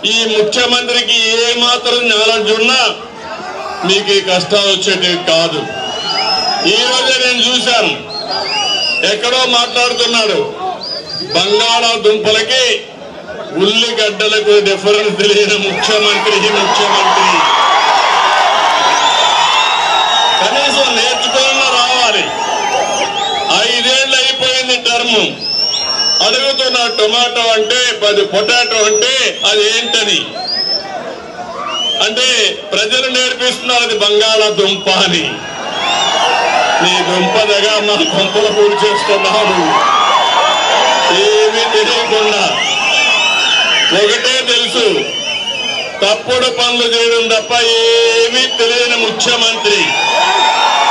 ఈ ముఖ్యమంత్రికి ఏ మాత్రం నాలెడ్జ్ ఉన్నా మీకు ఈ కష్టాలు వచ్చేటివి కాదు ఈ రోజే నేను చూశాను ఎక్కడో మాట్లాడుతున్నాడు బంగాళాదుంపలకి ఉల్లిగడ్డలకు డిఫరెన్స్ తెలియని ముఖ్యమంత్రి ఈ ముఖ్యమంత్రి కనీసం నేర్చుకోవాలన్నా రావాలి ఐదేళ్ళు అయిపోయింది టర్మ్ అడుగుతున్న టొమాటో అంటే పది పొటాటో అంటే అది ఏంటని అంటే ప్రజలు నేర్పిస్తున్నారు అది బంగాళాదుంప అని నీ దుంపదగా మా కొంపలు పూడి చేస్తున్నావు ఏమీ తెలియకుండా ఒకటే తెలుసు తప్పుడు పనులు చేయడం తప్ప ఏమీ తెలియని ముఖ్యమంత్రి